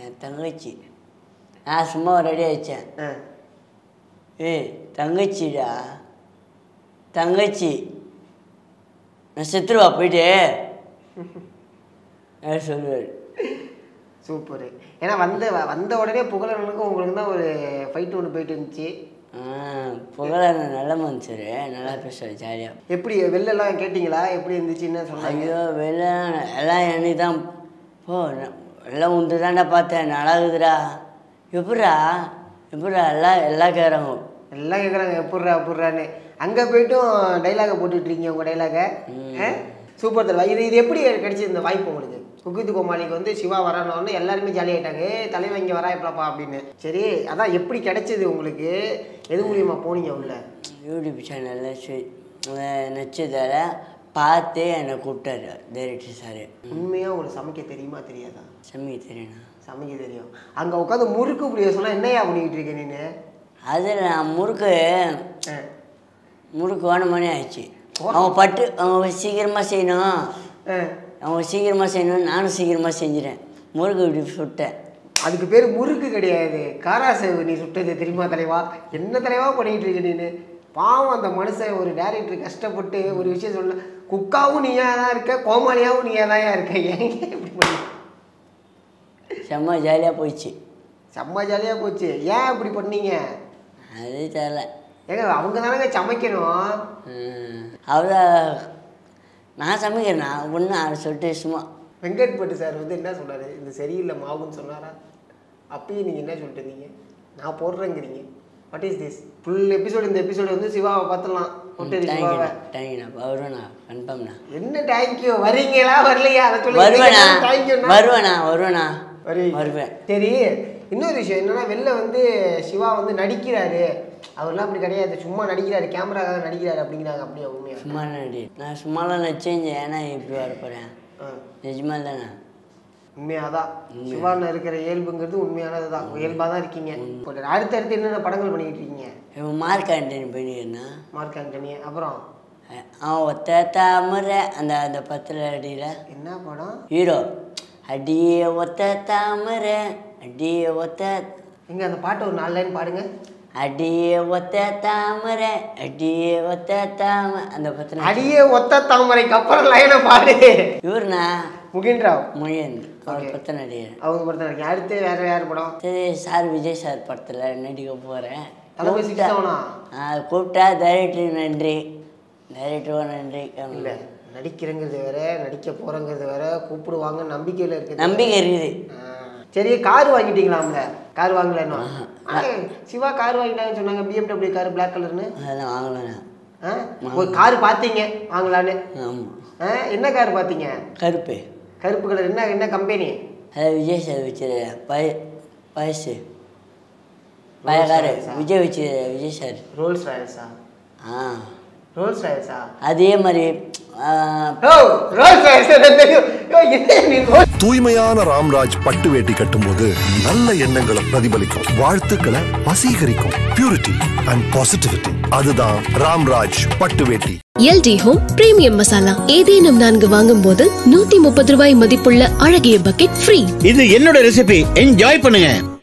என் தங்கச்சி நான் சும்மா ரெடி ஆயிடுச்சேன் ஆ ஏய் தங்கச்சிடா தங்கச்சி நான் செத்துருவா போயிட்டு யார் சொல்லுவார் சூப்பர் ஏன்னா வந்த வந்த உடனே புகழனுக்கும் உங்களுக்கு தான் ஒரு ஃபைட் ஒன்று போயிட்டு இருந்துச்சு புகழ நல்ல மனுஷரு நல்லா பேசுவார் ஜாலியாக எப்படி வெளிலலாம் கேட்டிங்களா எப்படி இருந்துச்சு என்ன சொன்னாங்க ஐயோ வெளில எல்லாம் என்னை தான் போ ந- எல்லாம் உண்டு தாண்டா பார்த்தேன் நல்லாகுதுடா எப்பட்றா எப்பட்றா எல்லாம் எல்லாம் கேட்குறாங்க எல்லாம் கேட்குறாங்க எப்பட்றா எப்பட்றான்னு அங்கே போயிட்டும் டைலாகை போட்டுட்ருக்கீங்க உங்கள் டைலாகை சூப்பர் தலைவா இது இது எப்படி கிடைச்சது இந்த வாய்ப்பு உங்களுக்கு குக்கித்து கோமாளிக்கு வந்து சிவா வரானோன்னு எல்லாருமே ஜாலியாயிட்டாங்க "ஏய், தலைவன் இங்கே வரா எப்பலாப்பா அப்படின்னு சரி அதான் எப்படி கிடைச்சது உங்களுக்கு எது மூலியமா போனீங்க உள்ள யூடியூப் சேனலில் நச்சதால பார்த்து என்னை கூப்பிட்டாரு டைரக்டர் சார் உண்மையாக உங்களுக்கு சமைக்க தெரியுமா தெரியாதா சமைக்க தெரியுண்ணா சமைக்க தெரியும் அங்கே உட்காந்து முறுக்கு புளிய சொன்னால் என்னையா பண்ணிக்கிட்டு இருக்க நீனு அதில் நான் முறுக்கு ஆ. முறுக்கு வேணும் மணி ஆயிடுச்சு அவங்க பட்டு அவங்க சீக்கிரமாக செய்யணும் ஆ. அவங்க சீக்கிரமாக செய்யணும் நானும் சீக்கிரமாக செஞ்சிட்டேன் முறுக்கு இப்படி சுட்டேன் அதுக்கு பேர் முறுக்கு கிடையாது காராசேவு நீ சுட்டது தெரியுமா தலைவா என்ன தலைவா பண்ணிட்டு இருக்க நீனு பாவம் அந்த மனுஷன் ஒரு டேரக்டர் கஷ்டப்பட்டு ஒரு விஷயம் சொல்ல குக்காவும் நீயா தான் இருக்க கோமாளியாவும் நீயா தான் இருக்க ஏன் இப்படி பண்ணி செம்ம ஜாலியாக போயிடுச்சு செம்ம ஜாலியாக போச்சு ஏன் இப்படி பண்ணீங்க அது தெரியல ஏங்க அவங்க தானங்க சமைக்கணும் அவர நான் சமைக்கிறேண்ணா ஒன்று அதை சொல்லிட்டு சும்மா வெங்கட் பட்டு சார் வந்து என்ன சொன்னாரு இந்த சரியில்லை மாவுன்னு சொன்னாரா அப்பயும் நீங்கள் என்ன சொல்லிட்டு இருந்தீங்க நான் போடுறேங்கிறீங்க what is this full episode இந்த எபிசோடு வந்து சிவாவை பார்த்துடலாம் கொட்டேரி சிவாவை தேங்க்யூண்ணா தேங்க்யூண்ணா வருவேண்ணா கன்ஃபார்ம்ண்ணா என்ன தேங்க்யூ வரீங்களா வரலையா அதை சொல்லி வருவேண்ணா தேங்க்யூண்ணா வருவேண்ணா வருவேண்ணா வருவீங்க. வருவேன் சரி இன்னொரு விஷயம் என்னன்னா வெளில வந்து சிவா வந்து நடிக்கிறாரு அவர்லாம் அப்படி கிடையாது சும்மா நடிக்கிறாரு கேமராக்காக நடிக்கிறாரு அப்படிங்கிறாங்க அப்படியே உண்மையா சும்மா நடி நான் சும்மாலாம் நச்சேன் ஏன்னா இப்படி வர போகிறேன் ஆ. நிஜமா தானே உண்மையாதான் சிவான்னு இருக்கிற இயல்புங்கிறது உண்மையானது தான் இயல்பாக தான் இருக்கீங்க போட்டு அடுத்து அடுத்து என்னென்ன படங்கள் பண்ணிக்கிட்டு இருக்கீங்க இப்போ மார்க் ஆண்டனி பண்ணிக்கிறேன்னா மார்க் ஆண்டனி அப்புறம் அவன் ஒத்த தாமரை அந்த அந்த பத்தில் அடியில் என்ன படம் ஹீரோ அடியே ஒத்த தாமரை அடியே ஒத்த எங்க அந்த பாட்டு ஒரு நாலு லைன் பாடுங்க அடியே ஒத்த தாமரை அடியே ஒத்த தாமரை அந்த பத்தில் அடியே ஒத்த தாமரைக்கு அப்புறம் லைனை பாடு இவருண்ணா முகின் ராவ் முயன் அவர் Okay. பத்த நடிகர் அவங்க படத்தில் இருக்கு அடுத்து வேற யார் படம் சரி சார் விஜய் சார் படத்தில் நடிக்க போகிறேன் தளபதி சிக்ஸ் செவனா கூப்பிட்டா டைரக்டருக்கு நன்றி டைரக்டரும் நன்றி இல்லை நடிக்கிறேங்கிறது வேற நடிக்க போறேங்கிறது வேற கூப்பிடுவாங்க நம்பிக்கையில் இருக்குது நம்பிக்கை இருக்குது ஆ. சரி கார் வாங்கிட்டீங்களாம்ல கார் வாங்கல இன்னும் ஆ, சிவா கார் வாங்கிட்டாங்கன்னு சொன்னாங்க பிஎம்டபிள்யூ கார் பிளாக் கலர்னு அதெல்லாம் வாங்கலண்ணா ஒரு கார் பார்த்தீங்க வாங்கலான்னு ஆமாம் ஆ, என்ன கார் பார்த்தீங்க கருப்பு கருப்பு கலர் என்ன என்ன கம்பெனி அது விஜய் சார் வச்சிரு பய வயசு பயக்காரு விஜய் வச்சு விஜய் சார் ரோல்ஸ் ராயல்ஸா ஆ ரோல்ஸ் ராயல்ஸா அதே மாதிரி ஆ, ஓ ரோல்ஸ் ராயல்ஸ் எனக்கு தெரியும் யோ, என்ன நீ ரோல்ஸ் தூய்மையான ராம்ராஜ் பட்டு வேட்டி கட்டும்போது நல்ல எண்ணங்களை பிரதிபலிக்கும் வாழ்த்துக்களை வசீகரிக்கும் பியூரிட்டி அண்ட் பாசிட்டிவிட்டி அதுதான் ராம்ராஜ் பட்டு வேட்டி எல்டி ஹோம் பிரீமியம் மசாலா ஏதேனும் நான்கு வாங்கும் போது நூத்தி முப்பது ரூபாய் மதிப்புள்ள அழகிய பக்கெட் ஃப்ரீ இது என்னோட ரெசிபி என்ஜாய் பண்ணுங்க